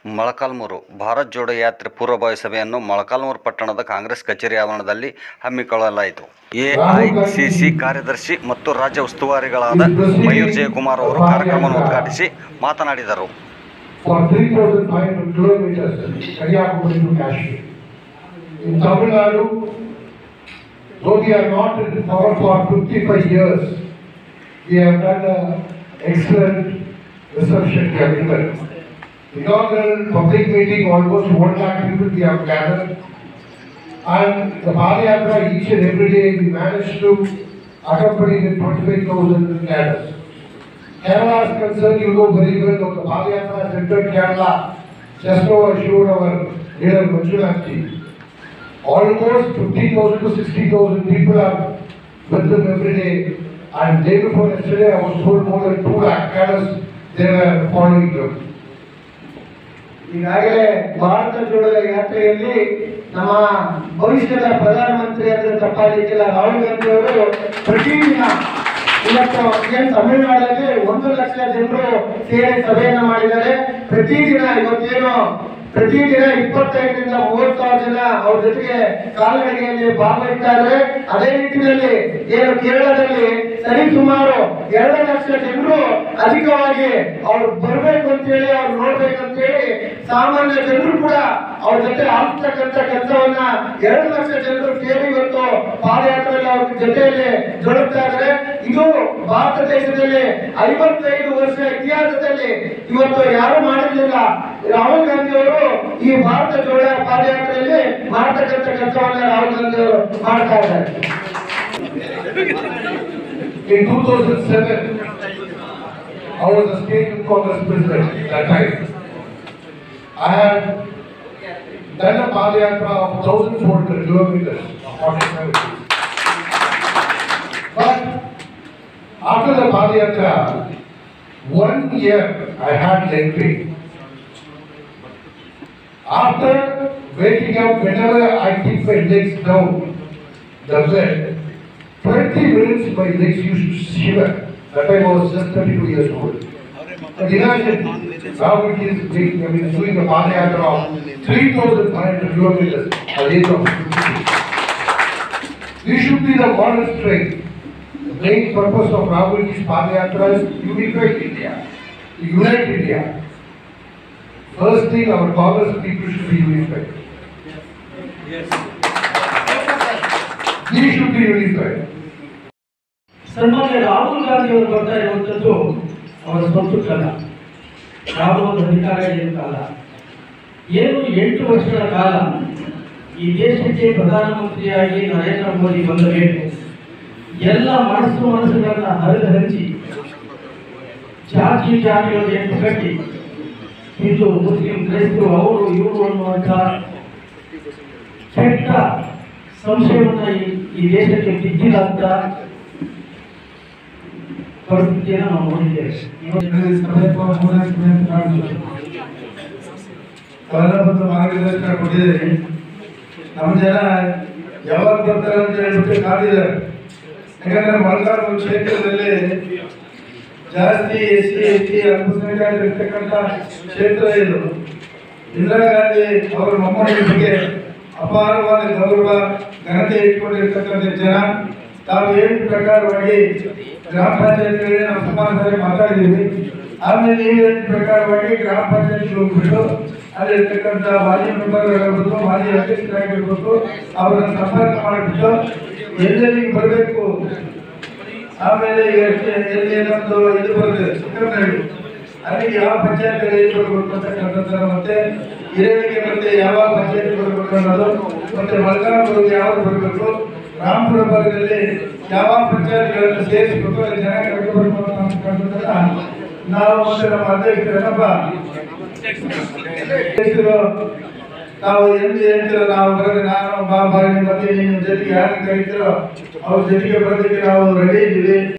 ಮೊಳಕಾಲ್ಮೂರು ಭಾರತ್ ಜೋಡೋ ಯಾತ್ರೆ ಪೂರ್ವಭಾವಿ ಸಭೆಯನ್ನು ಮೊಳಕಾಲ್ಮೂರು ಪಟ್ಟಣದ ಕಾಂಗ್ರೆಸ್ ಕಚೇರಿ ಆವರಣದಲ್ಲಿ ಹಮ್ಮಿಕೊಳ್ಳಲಾಯಿತು ಎಐಸಿಸಿ ಕಾರ್ಯದರ್ಶಿ ಮತ್ತು ರಾಜ್ಯ ಉಸ್ತುವಾರಿಗಳಾದ ಮಯೂರ್ ಜಯಕುಮಾರ್ ಅವರು ಕಾರ್ಯಕ್ರಮವನ್ನು ಉದ್ಘಾಟಿಸಿ ಮಾತನಾಡಿದರು for 3,500 kilometers Kanyakumari to Kashmir. In Tamil Nadu, though we are not in power for 55 years, we have done an excellent reception we have given. Inaugural public meeting, almost 1 lakh people we have gathered. And the Padayatra, each and every day, we managed to accompany with 25,000 ladders. Kerala is concerned, you know very well, of the Padayatra has entered Kerala, just now assured our leader Manjunath Almost 50,000 to 60,000 people are with them every day. And day before yesterday, I was told more than 2 lakh cadres, they were following them. ಈಗಾಗಲೇ ಭಾರತ ಜೋಡೋ ಯಾತ್ರೆಯಲ್ಲಿ ನಮ್ಮ ಭವಿಷ್ಯದ ಪ್ರಧಾನಮಂತ್ರಿ ಅಂತ ತಪ್ಪಾಗಲಿಕ್ಕಿಲ್ಲ ರಾಹುಲ್ ಗಾಂಧಿ ಅವರು ಪ್ರತಿದಿನ ಇವತ್ತು ಏನ್ ತಮಿಳುನಾಡಲ್ಲಿ ಒಂದು ಲಕ್ಷ ಜನರು ಸೇರಿ ಸಭೆಯನ್ನ ಮಾಡಿದ್ದಾರೆ ಪ್ರತಿದಿನ ಇವತ್ತೇನು ಪ್ರತಿದಿನ ಇಪ್ಪತ್ತೈದರಿಂದ ಮೂವತ್ತು ಸಾವಿರ ಜನ ಅವ್ರ ಜೊತೆಗೆ ಕಾಲ್ನಡಿಗೆಯಲ್ಲಿ ಭಾಗವಹಿಸ್ತಾ ಇದ್ದಾರೆ ಅದೇ ನಿಟ್ಟಿನಲ್ಲಿ ಏನು ಕೇರಳದಲ್ಲಿ ಸರಿ ಸುಮಾರು ಎರಡು ಲಕ್ಷ ಜನರು ಅಧಿಕವಾಗಿ ಅವ್ರು ಬರ್ಬೇಕು ಅಂತೇಳಿ ಅವ್ರು ನೋಡ್ಬೇಕು ಅಂತೇಳಿ ಸಾಮಾನ್ಯ ಜನರು ಕೂಡ ಅವ್ರ ಜೊತೆ ಆಗ್ತಕ್ಕಂಥ ಕೆಲಸವನ್ನ ಎರಡು ಲಕ್ಷ ಜನರು ಸೇರಿ ಇವತ್ತು ಪಾದಯಾತ್ರೆಯಲ್ಲಿ ಅವ್ರ ಜೊತೆಯಲ್ಲಿ ಜೋಡಿಸ್ತಾ ಇದ್ದಾರೆ ಇದು ಭಾರತ ದೇಶದಲ್ಲಿ ಐವತ್ತೈದು ವರ್ಷ ಇತಿಹಾಸದಲ್ಲಿ ಇವತ್ತು ಯಾರು ಮಾಡಿರ್ಲಿಲ್ಲ ರಾಹುಲ್ ಗಾಂಧಿ ಅವರು ಈ ಭಾರತ ಜೋಡ ಪಾದಯಾತ್ರೆಯಲ್ಲಿ ಮಾಡತಕ್ಕಂಥ ಕೆಲಸವನ್ನ ರಾಹುಲ್ ಗಾಂಧಿ ಅವರು ಮಾಡ್ತಾ ಇದ್ದಾರೆ In 2007, I was a state Congress president that time. I had done a Padayatra of 1,400 kilometers, 47 days. But after the Padayatra, one year I had leg pain. After waking up, whenever I keep my legs down, the bed, 20 minutes my legs used to shiver. That time I was just 32 years old. And imagine, now it is making, I mean, doing a Padayatra of 3,500 kilometers at the age of 50. This should be the modern strength. The main purpose of Rahulji's Padayatra is to unify India, to unite India. First thing, our Congress people should be unified. We should be unified. ಸನ್ಮಾನ್ಯ ರಾಹುಲ್ ಗಾಂಧಿ ಅವರು ಬರ್ತಾ ಇರುವಂತದ್ದು ಅವರ ಸ್ವಂತಕ್ಕಲ್ಲ ಯಾವುದೋ ಒಂದು ಅಧಿಕಾರ ಏನಕ್ಕಲ್ಲ ಏನು ಎಂಟು ವರ್ಷಗಳ ಕಾಲ ಈ ದೇಶಕ್ಕೆ ಪ್ರಧಾನಮಂತ್ರಿಯಾಗಿ ನರೇಂದ್ರ ಮೋದಿ ಬಂದ ಮೇಲೆ ಎಲ್ಲ ಮನಸ್ಸು ಮನಸ್ಸುಗಳನ್ನ ಹರಿದು ಹಂಚಿ ಜಾತಿ ಜಾತಿಗಳು ಎಂಟು ಕಟ್ಟಿ ಹಿಂದೂ ಮುಸ್ಲಿಂ ಕ್ರೈಸ್ತರು ಅವರು ಇವರು ಅನ್ನುವಂಥ ಕೆಟ್ಟ ಸಂಶಯವನ್ನ ಈ- ಈ ದೇಶಕ್ಕೆ ಬಿದ್ದಿಲ್ಲ ಪರಿಸ್ಥಿತಿಯನ್ನು ನಾವು ನೋಡಿದ್ದೇವೆ ಬಂದು ಮಾರ್ಗದರ್ಶನ ಕೊಟ್ಟಿದ್ದೀರಿ ನಮ್ಮ ಜನ ಯಾವಾಗ ಬರ್ತಾರೆ ಅಂತ ಹೇಳ್ಬಿಟ್ಟು ಕಾದಿದ್ದಾರೆ ಯಾಕಂದ್ರೆ ಮಲ್ನಾಡು ಕ್ಷೇತ್ರದಲ್ಲಿ ಜಾಸ್ತಿ ಎಸ್ ಸಿ ಎಸ್ ಟಿ ಅಲ್ಪಸಂಖ್ಯಾತರು ಇರ್ತಕ್ಕಂಥ ಕ್ಷೇತ್ರ ಇದು ಇಂದಿರಾ ಗಾಂಧಿ ಅವರ ಮೊಮ್ಮಕ್ಕಳ ಬಗ್ಗೆ ಅಪಾರವಾದ ಗೌರವ ಘನತೆ ಇಟ್ಕೊಂಡಿರ್ತಕ್ಕಂಥ ಜನ ತಾವು ಹೇಳಿದ ಪ್ರಕಾರವಾಗಿ ಗ್ರಾಮ ಪಂಚಾಯತ್ಗಳಲ್ಲಿ ನಾವು ಸುಮಾರು ಸಾರಿ ಮಾತಾಡಿದ್ದೀವಿ ಆಮೇಲೆ ನೀವು ಹೇಳಿದ ಪ್ರಕಾರವಾಗಿ ಗ್ರಾಮ ಪಂಚಾಯತ್ ಹೋಗ್ಬಿಟ್ಟು ಅಲ್ಲಿರ್ತಕ್ಕಂಥ ಮಾಜಿ ಮೆಂಬರ್ಗಳಾಗಿರ್ಬೋದು ಮಾಜಿ ಅಧ್ಯಕ್ಷರಾಗಿರ್ಬೋದು ಅವರನ್ನು ಸಂಪರ್ಕ ಮಾಡಿಬಿಟ್ಟು ಎಲ್ಲೆಲ್ಲಿಗೆ ಬರಬೇಕು ಆಮೇಲೆ ಎಷ್ಟು ಎಲ್ಲಿ ಏನೊಂದು ಇದು ಬರ್ತದೆ ಚಿಕ್ಕಮಗಳೂರು ಅಲ್ಲಿಗೆ ಯಾವ ಪಂಚಾಯತ್ ಎಲ್ಲಿ ಬರಬೇಕು ಅಂತಕ್ಕಂಥದ್ದನ್ನ ಮತ್ತೆ ಹಿರಿಯರಿಗೆ ಮತ್ತೆ ಯಾವ ಪಂಚಾಯತ್ ಬರಬೇಕು ಅನ್ನೋದು ಮತ್ತೆ ಮಲ್ಕಾಪುರಕ್ಕೆ ಯಾವ್ದು ಬರಬೇಕು ರಾಮಪುರ ಭಾಗದಲ್ಲಿ ಯಾವ ಪಂಚಾಯತ್ಗಳನ್ನು ಸೇರಿಸಬೇಕು ಅಲ್ಲಿ ಜನ ಕರೆದು ಬರಬೇಕು ಅಂತಕ್ಕಂಥದ್ದನ್ನ ನಾವು ಮತ್ತೆ ನಮ್ಮ ಅಧ್ಯಕ್ಷರನ್ನಪ್ಪ ಅಧ್ಯಕ್ಷರು ನಾವು ಎಲ್ಲಿ ಹೇಳ್ತೀರೋ ನಾವು ಬರೋದು ನಾನು ಬಾ ಬಾರಿ ಮತ್ತೆ ನಿಮ್ಮ ಜೊತೆಗೆ ಯಾರು ಕರೀತೀರೋ ಅವ್ರ ಜೊತೆಗೆ ಬರೋದಕ್ಕೆ ನಾವು ರೆಡಿ ಇದ್ದೀವಿ